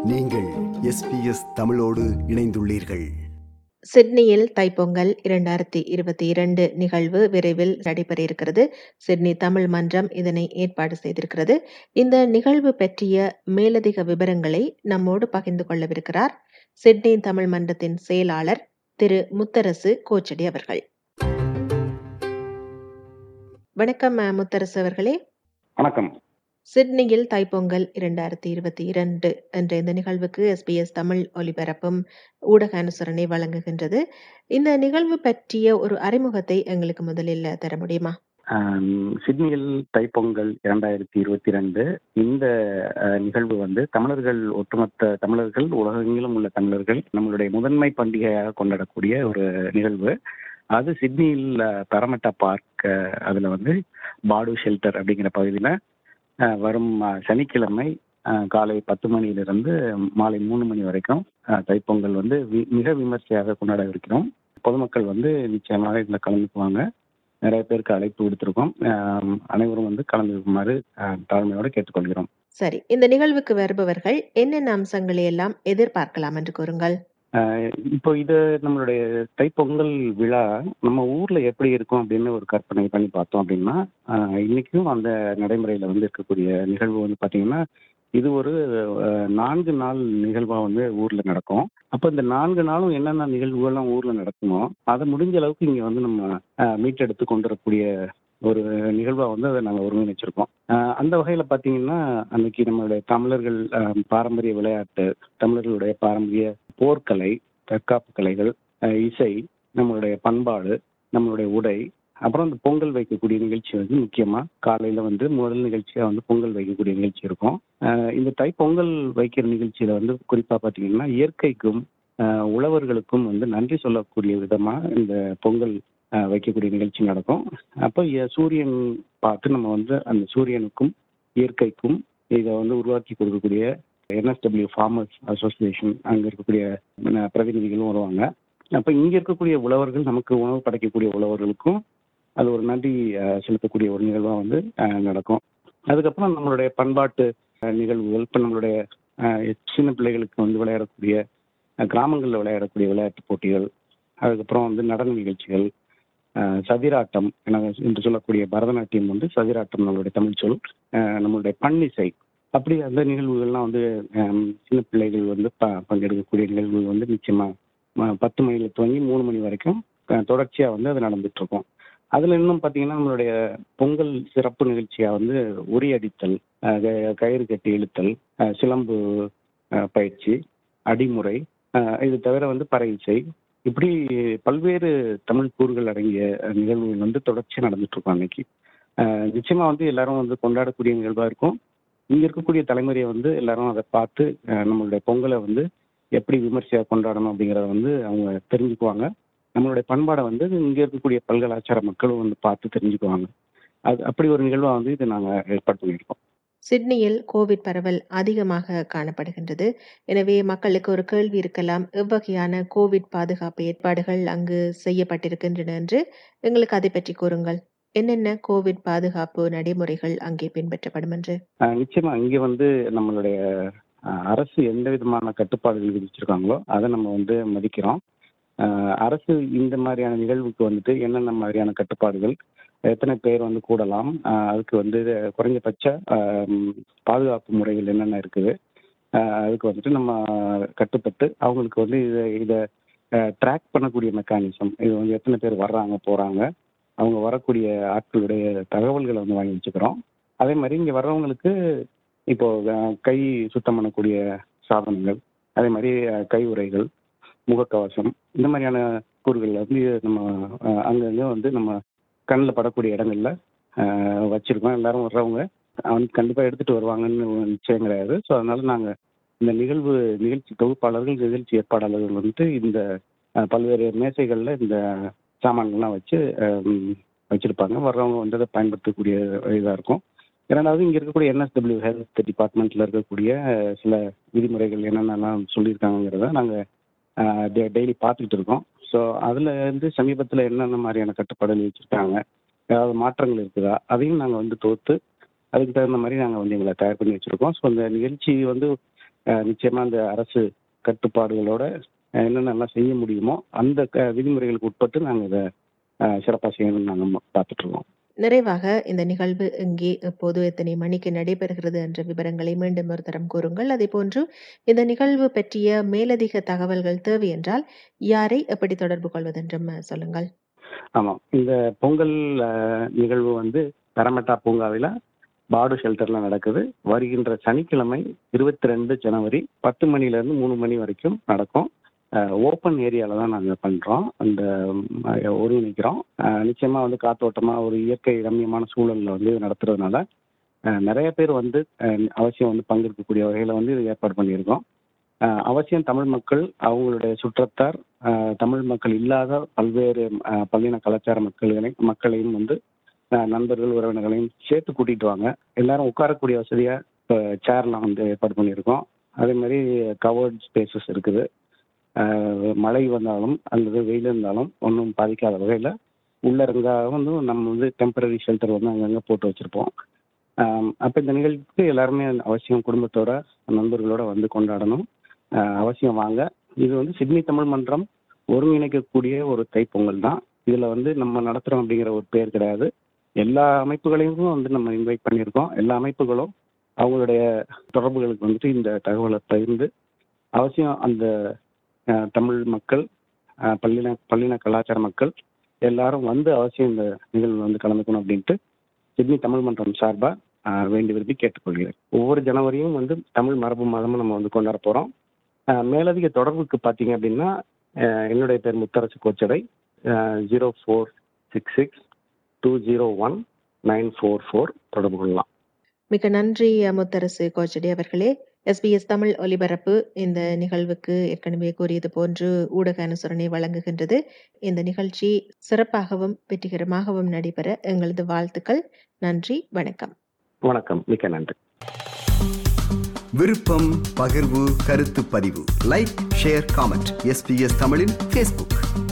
நீங்கள் எஸ்பிஎஸ் தமிழோடு இணைந்துள்ளீர்கள் சிட்னியில் தைப்பொங்கல் இரண்டாயிரத்தி இருபத்தி இரண்டு நிகழ்வு விரைவில் நடைபெற இருக்கிறது சிட்னி தமிழ் மன்றம் இதனை ஏற்பாடு செய்திருக்கிறது இந்த நிகழ்வு பற்றிய மேலதிக விவரங்களை நம்மோடு பகிர்ந்து கொள்ளவிருக்கிறார் சிட்னி தமிழ் மன்றத்தின் செயலாளர் திரு முத்தரசு கோச்சடி அவர்கள் வணக்கம் அஹ், முத்தரசு அவர்களே வணக்கம் சிட்னியில் தைப்பொங்கல் இரண்டாயிரத்தி இருபத்தி இரண்டு என்ற இந்த நிகழ்வுக்கு எஸ்பிஎஸ் தமிழ் ஒலிபரப்பும் ஊடக அனுசரணை வழங்குகின்றது இந்த நிகழ்வு பற்றிய ஒரு அறிமுகத்தை எங்களுக்கு முதலில் தர முடியுமா ஆம், சிட்னியில் தைப்பொங்கல் இரண்டாயிரத்தி இருபத்தி ரெண்டு இந்த அஹ், நிகழ்வு வந்து தமிழர்கள் ஒட்டுமொத்த தமிழர்கள் உலகெங்கிலும் உள்ள தமிழர்கள் நம்மளுடைய முதன்மை பண்டிகையாக கொண்டாடக்கூடிய ஒரு நிகழ்வு அது சிட்னியில் அஹ், பரமட்டா பார்க் அஹ், அதுல வந்து பாடு ஷெல்டர் அப்படிங்கிற பகுதியில் வரும் அஹ், சனிக்கிழமை அஹ், காலை பத்து மணியிலிருந்து மாலை மூணு மணி வரைக்கும் அஹ், தைப்பொங்கல் வந்து வி- மிக விமர்சையாக கொண்டாட இருக்கிறோம் பொதுமக்கள் வந்து நிச்சயமாக இதில் கலந்துக்குவாங்க நிறைய பேருக்கு அழைப்பு விடுத்திருக்கோம் ஆம், அனைவரும் வந்து கலந்துக்குமாறு ஆஹ், தாழ்மையோடு கேட்டுக்கொள்கிறோம் சரி இந்த நிகழ்வுக்கு வருபவர்கள் என்னென்ன அம்சங்களை எல்லாம் எதிர்பார்க்கலாம் என்று கூறுங்கள் ஆஹ், இப்போ இது நம்மளுடைய தைப்பொங்கல் விழா நம்ம ஊர்ல எப்படி இருக்கும் அப்படின்னு ஒரு கற்பனை பண்ணி பார்த்தோம் அப்படின்னா ஆஹ், இன்னைக்கும் அந்த நடைமுறையில வந்து இருக்கக்கூடிய நிகழ்வு வந்து பாத்தீங்கன்னா இது ஒரு ஆஹ், நான்கு நாள் நிகழ்வா வந்து ஊர்ல நடக்கும் அப்போ இந்த நான்கு நாளும் என்னென்ன நிகழ்வுகள்லாம் ஊர்ல நடக்குமோ அதை முடிஞ்ச அளவுக்கு இங்க வந்து நம்ம ஆஹ், மீட்டெடுத்து கொண்டு வரக்கூடிய ஒரு நிகழ்வா வந்து அதை நாங்கள் ஒருங்கிணைச்சிருக்கோம் ஆஹ், அந்த வகையில பாத்தீங்கன்னா அன்னைக்கு நம்மளுடைய தமிழர்கள் ஆஹ், பாரம்பரிய விளையாட்டு தமிழர்களுடைய பாரம்பரிய போர்க்கலை தற்காப்பு கலைகள் ஆஹ், இசை நம்மளுடைய பண்பாடு நம்மளுடைய உடை அப்புறம் இந்த பொங்கல் வைக்கக்கூடிய நிகழ்ச்சி வந்து முக்கியமா காலையில வந்து முதல் நிகழ்ச்சியா வந்து பொங்கல் வைக்கக்கூடிய நிகழ்ச்சி இருக்கும் ஆஹ், இந்த தை பொங்கல் வைக்கிற நிகழ்ச்சியில வந்து குறிப்பா பாத்தீங்கன்னா இயற்கைக்கும் ஆஹ், உழவர்களுக்கும் வந்து நன்றி சொல்லக்கூடிய விதமா இந்த பொங்கல் ஆஹ், வைக்கக்கூடிய நிகழ்ச்சி நடக்கும் அப்போ இ- சூரியன் பார்த்து நம்ம வந்து அந்த சூரியனுக்கும் இயற்கைக்கும் இதை வந்து உருவாக்கி கொடுக்கக்கூடிய என்எஸ்டபிள்யூ ஃபார்மர்ஸ் அசோசியேஷன் அங்க இருக்கக்கூடிய அஹ், பிரதிநிதிகளும் வருவாங்க அப்ப இங்க இருக்கக்கூடிய உழவர்கள் நமக்கு உணவு படைக்கக்கூடிய உழவர்களுக்கும் அது ஒரு நன்றி அஹ், செலுத்தக்கூடிய ஒரு நிகழ்வா வந்து அஹ், நடக்கும் அதுக்கப்புறம் நம்மளுடைய பண்பாட்டு அஹ், நிகழ்வுகள் இப்ப நம்மளுடைய அஹ், சின்ன பிள்ளைகளுக்கு வந்து விளையாடக்கூடிய அஹ், கிராமங்கள்ல விளையாடக்கூடிய விளையாட்டு போட்டிகள் அதுக்கப்புறம் வந்து நடன நிகழ்ச்சிகள் அஹ், சதிராட்டம் என என்று சொல்லக்கூடிய பரதநாட்டியம் வந்து சதிராட்டம் நம்மளுடைய தமிழ் சொல் அஹ், நம்மளுடைய பன்னிசை அப்படி அந்த நிகழ்வுகள்லாம் வந்து ஹம், சின்ன பிள்ளைகள் வந்து ப- பங்கெடுக்கக்கூடிய நிகழ்வுகள் வந்து நிச்சயமா ம- பத்து மணில துவங்கி மூணு மணி வரைக்கும் அஹ், தொடர்ச்சியா வந்து அது நடந்துட்டு இருக்கும் அதுல இன்னும் பாத்தீங்கன்னா நம்மளுடைய பொங்கல் சிறப்பு நிகழ்ச்சியா வந்து உரி அடித்தல் அஹ், க- கயிறு கட்டி இழுத்தல் அஹ், சிலம்பு அஹ், பயிற்சி அடிமுறை அஹ், இது தவிர வந்து பறை இசை இப்படி பல்வேறு தமிழ் கூறுகள் அடங்கிய அஹ், நிகழ்வுகள் வந்து தொடர்ச்சியா நடந்துட்டு இருக்கும் அன்னைக்கு அஹ், நிச்சயமா வந்து எல்லாரும் வந்து கொண்டாடக்கூடிய நிகழ்வா இருக்கும் இங்க இருக்கக்கூடிய தலைமுறையை வந்து எல்லாரும் அதை பார்த்து அஹ், நம்மளுடைய பொங்கலை வந்து எப்படி விமர்சையா கொண்டாடணும் அப்படிங்கறத வந்து அவங்க தெரிஞ்சுக்குவாங்க நம்மளுடைய பண்பாடை வந்து இங்க இருக்கக்கூடிய பல்கலாச்சார மக்களும் வந்து பார்த்து தெரிஞ்சுக்குவாங்க அது அப்படி ஒரு நிகழ்வா வந்து இது நாங்க ஏற்பாடு பண்ணியிருக்கோம் சிட்னியில் கோவிட் பரவல் அதிகமாக காணப்படுகின்றது எனவே மக்களுக்கு ஒரு கேள்வி இருக்கலாம் எவ்வகையான கோவிட் பாதுகாப்பு ஏற்பாடுகள் அங்கு செய்யப்பட்டிருக்கின்றன என்று எங்களுக்கு அதை பற்றி கூறுங்கள் என்னென்ன கோவிட் பாதுகாப்பு நடைமுறைகள் அங்கே பின்பற்றப்படும் என்று அஹ், நிச்சயமா இங்க வந்து நம்மளுடைய அஹ், அரசு எந்த விதமான கட்டுப்பாடுகள் விதிச்சிருக்காங்களோ அதை நம்ம வந்து மதிக்கிறோம் அஹ், அரசு இந்த மாதிரியான நிகழ்வுக்கு வந்துட்டு என்னென்ன மாதிரியான கட்டுப்பாடுகள் எத்தனை பேர் வந்து கூடலாம் அஹ், அதுக்கு வந்து குறைஞ்சபட்ச அஹ், பாதுகாப்பு முறைகள் என்னென்ன இருக்குது அஹ், அதுக்கு வந்துட்டு நம்ம கட்டுப்பட்டு அவங்களுக்கு வந்து இதை இதை ட்ராக் பண்ணக்கூடிய மெக்கானிசம் இது வந்து எத்தனை பேர் வர்றாங்க போறாங்க அவங்க வரக்கூடிய ஆட்களுடைய தகவல்களை வந்து வாங்கி வச்சுக்கிறோம் அதே மாதிரி இங்க வர்றவங்களுக்கு இப்போ அஹ், கை சுத்தம் பண்ணக்கூடிய சாதனங்கள் அதே மாதிரி அஹ், கை உறைகள் முகக்கவசம் இந்த மாதிரியான கூறுகள் வந்து நம்ம அஹ், அங்கங்க வந்து நம்ம கண்ணில் படக்கூடிய இடங்கள்ல அஹ், வச்சிருக்கோம் எல்லாரும் வர்றவங்க வந்து கண்டிப்பா எடுத்துட்டு வருவாங்கன்னு ஒரு நிச்சயம் கிடையாது ஸோ அதனால நாங்க இந்த நிகழ்வு நிகழ்ச்சி தொகுப்பாளர்கள் நிகழ்ச்சி ஏற்பாடாளர்கள் வந்துட்டு இந்த அஹ், பல்வேறு மேசைகள்ல இந்த சாமான்கள்லாம் வச்சு அஹ், வச்சிருப்பாங்க வர்றவங்க வந்து அதை பயன்படுத்தக்கூடிய இதாக இருக்கும் இரண்டாவது இங்க இருக்கக்கூடிய என்எஸ்டபிள்யூ ஹெல்த் டிபார்ட்மெண்ட்ல இருக்கக்கூடிய அஹ், சில விதிமுறைகள் என்னென்னலாம் சொல்லியிருக்காங்கிறத நாங்க டெய்லி பார்த்துக்கிட்டு இருக்கோம் ஸோ அதுல இருந்து சமீபத்தில் என்னென்ன மாதிரியான கட்டுப்பாடுகள் வச்சிருக்காங்க ஏதாவது மாற்றங்கள் இருக்குதா அதையும் நாங்கள் வந்து தோத்து அதுக்கு தகுந்த மாதிரி நாங்கள் வந்து எங்களை தயார் பண்ணி வச்சிருக்கோம் ஸோ அந்த நிகழ்ச்சி வந்து அஹ், நிச்சயமா அந்த அரசு கட்டுப்பாடுகளோட அஹ், என்னென்னலாம் செய்ய முடியுமோ அந்த க- விதிமுறைகளுக்கு உட்பட்டு நாங்கள் இதை சிறப்பாக செய்யணும்னு நாங்கள் பார்த்துட்டு இருக்கோம் நிறைவாக இந்த நிகழ்வு எங்கே எப்போது எத்தனை மணிக்கு நடைபெறுகிறது என்ற விவரங்களை மீண்டும் ஒரு தரம் கூறுங்கள் அதேபோன்று இந்த நிகழ்வு பற்றிய மேலதிக தகவல்கள் தேவை என்றால் யாரை எப்படி தொடர்பு கொள்வதென்றும் அஹ், சொல்லுங்கள் ஆமாம் இந்த பொங்கல் அஹ், நிகழ்வு வந்து பெரமெட்டா பூங்காவில் பாடு ஷெல்டர்ல நடக்குது வருகின்ற சனிக்கிழமை இருபத்தி ரெண்டு ஜனவரி பத்து மணிலேருந்து மூணு மணி வரைக்கும் நடக்கும் ஓப்பன் ஏரியாவில் தான் நாங்கள் பண்ணுறோம் அந்த ம், அஹ், ஒருங்கிணைக்கிறோம் அஹ், நிச்சயமா வந்து காத்தோட்டமாக ஒரு இயற்கை ரம்மியமான சூழலில் வந்து இது நடத்துறதுனால அஹ், நிறைய பேர் வந்து அஹ், அவசியம் வந்து பங்கெடுக்கக்கூடிய வகையில் வந்து இது ஏற்பாடு பண்ணியிருக்கோம் அஹ், அவசியம் தமிழ் மக்கள் அவங்களுடைய சுற்றத்தார் அஹ், தமிழ் மக்கள் இல்லாத பல்வேறு அஹ், பல்லின கலாச்சார மக்கள்களை மக்களையும் வந்து அஹ், நண்பர்கள் உறவினர்களையும் சேர்த்து கூட்டிட்டு வாங்க எல்லாரும் உட்காரக்கூடிய வசதியா சேர்லாம் வந்து ஏற்பாடு பண்ணியிருக்கோம் அதே மாதிரி கவர்ட் ஸ்பேசஸ் இருக்குது அஹ், மழை வந்தாலும் அல்லது வெயில் இருந்தாலும் ஒன்றும் பாதிக்காத வகையில் உள்ளரங்காக வந்து நம்ம வந்து டெம்பரரி ஷெல்டர் வந்து அங்கங்கே போட்டு வச்சுருப்போம் அப்போ இந்த நிகழ்ச்சிக்கு எல்லாருமே அவசியம் குடும்பத்தோட நண்பர்களோட வந்து கொண்டாடணும் அஹ், அவசியம் வாங்க இது வந்து சிட்னி தமிழ் மன்றம் ஒருங்கிணைக்கக்கூடிய ஒரு தைப்பொங்கல் தான் இதில் வந்து நம்ம நடத்துகிறோம் அப்படிங்கிற ஒரு பேர் கிடையாது எல்லா அமைப்புகளையும் வந்து நம்ம இன்வைட் பண்ணியிருக்கோம் எல்லா அமைப்புகளும் அவங்களுடைய தொடர்புகளுக்கு வந்துட்டு இந்த தகவலை பகிர்ந்து அவசியம் அந்த அஹ், தமிழ் மக்கள் அஹ், பல்லின பல்லின கலாச்சார மக்கள் எல்லாரும் வந்து அவசியம் இந்த நிகழ்வு வந்து கலந்துக்கணும் அப்படின்ட்டு சிட்னி தமிழ் மன்றம் சார்பாக வேண்டி விரும்பி கேட்டுக்கொள்கிறேன் ஒவ்வொரு ஜனவரியும் வந்து தமிழ் மரபு மாதமும் நம்ம வந்து கொண்டாட போகிறோம் மேலதிக தொடர்புக்கு பார்த்தீங்க அப்படின்னா அஹ், என்னுடைய பேர் Mutharasu Kochadai zero four six six two zero one nine four four தொடர்பு கொள்ளலாம் மிக நன்றி அஹ், முத்தரசு கோச்சடி அவர்களே எஸ்பிஎஸ் தமிழ் ஒலிபரப்பு இந்த நிகழ்வுக்கு ஏற்கனவே கூறியது போன்று ஊடக அனுசரணை வழங்குகின்றது இந்த நிகழ்ச்சி சிறப்பாகவும் வெற்றிகரமாகவும் நடைபெற எங்களது வாழ்த்துக்கள் நன்றி வணக்கம் வணக்கம் மிக்க நன்றி விருப்பம் பகிர்வு கருத்து பதிவு லைக் ஷேர் காமெண்ட் எஸ்பிஎஸ் தமிழின் ஃபேஸ்புக்